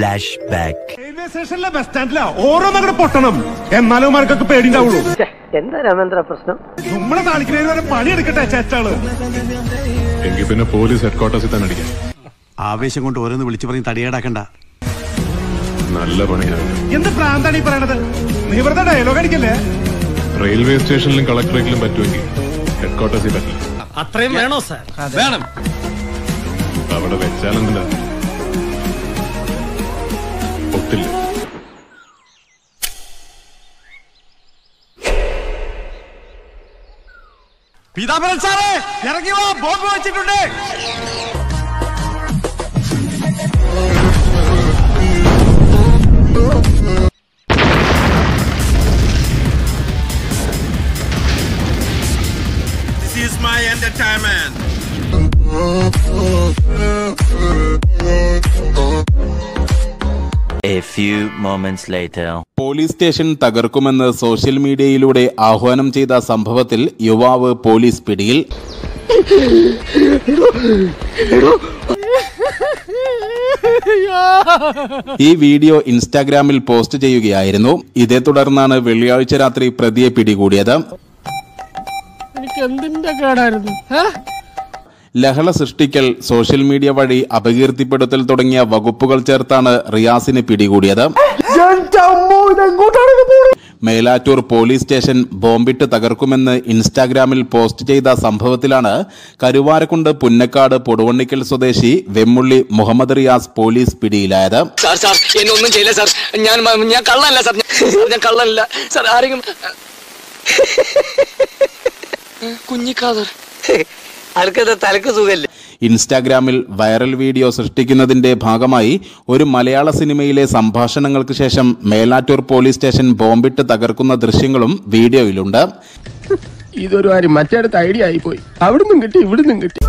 Flashback. Railway സ്റ്റേഷനിലെ bus സ്റ്റാൻഡിലാ ഓരോന്നങ്ങട് പൊട്ടണം എന്നാലും മാർക്കൊക്കെ പേടിണ്ടാവുള്ളൂ എന്താ രാമേന്ദ്ര പ്രശ്നം നമ്മളെ കാണിക്കുന്നതിന് വരെ പണിയെടുക്കട്ടെ ചേച്ചാള് എങ്കിൽ പിന്നെ പോലീസ് ഹെഡ്ക്വാർട്ടേഴ്സിൽ തന്നെ അടിക്കാം ആവേശം കൊണ്ട് ഓരോന്ന് വിളിച്ചു പറഞ്ഞ് തടിയേടാക്കണ്ട നല്ല പണിയാണ് എന്ത് പ്രാന്താണ് ഈ പറയണത് നീ വെറുതെ ഡയലോഗ് അടിക്കല്ലേ റെയിൽവേ സ്റ്റേഷനിലും കളക്ടറേറ്റിലും പറ്റുമെങ്കിൽ ഹെഡ്ക്വാർട്ടേഴ്സിൽ പറ്റില്ല അത്രയും വേണോ സാർ വേണം അവിടെ വെച്ചാലെന്തിനാ ഒത്തില്ല പീതാംബരൻ സാറേ ഇറങ്ങി വാ ബോംബ് വെച്ചിട്ടുണ്ട് A few moments later. Police station തകർക്കുമെന്ന് സോഷ്യൽ മീഡിയയിലൂടെ ആഹ്വാനം ചെയ്ത സംഭവത്തിൽ യുവാവ് പോലീസ് പിടിയിൽ ഈ വീഡിയോ ഇൻസ്റ്റാഗ്രാമിൽ പോസ്റ്റ് ചെയ്യുകയായിരുന്നു ഇതേ തുടർന്നാണ് വെള്ളിയാഴ്ച രാത്രി പ്രതിയെ പിടികൂടിയത് എനിക്ക് എന്തിന്റെ കേടായിരുന്നു ലഹള സൃഷ്ടിക്കൽ സോഷ്യൽ മീഡിയ വഴി അപകീർത്തിപ്പെടുത്തൽ തുടങ്ങിയ വകുപ്പുകൾ ചേർത്താണ് റിയാസിന് പിടികൂടിയത് മേലാറ്റൂർ പോലീസ് സ്റ്റേഷൻ ബോംബിട്ട് തകർക്കുമെന്ന് ഇൻസ്റ്റാഗ്രാമിൽ പോസ്റ്റ് ചെയ്ത സംഭവത്തിലാണ് കരുവാരക്കുണ്ട് പുന്നക്കാട് പൊടുവണ്ണിക്കൽ സ്വദേശി വെമ്മുള്ളി മുഹമ്മദ് റിയാസ് പോലീസ് പിടിയിലായത് സാർ സാർ എന്നെ ഒന്നും ചെയ്യില്ല സാർ ഞാൻ ഞാൻ കള്ളല്ല സാർ ഞാൻ- ഞാൻ കള്ളല്ല സാർ ആരെങ്കിലും കുഞ്ഞിക്കാതർ ആൾക്കത് തലക്ക് സുഖല്ലേ ഇൻസ്റ്റാഗ്രാമിൽ വൈറൽ വീഡിയോ സൃഷ്ടിക്കുന്നതിന്റെ ഭാഗമായി ഒരു മലയാള സിനിമയിലെ സംഭാഷണങ്ങൾക്ക് ശേഷം മേലാറ്റൂർ പോലീസ് സ്റ്റേഷൻ ബോംബിട്ട് തകർക്കുന്ന ദൃശ്യങ്ങളും വീഡിയോയിലുണ്ട് ഇതൊരു കാര്യം മറ്റേടത്ത് ഐഡിയ ആയി പോയി അവിടുന്നും കിട്ടി ഇവിടുന്നും കിട്ടി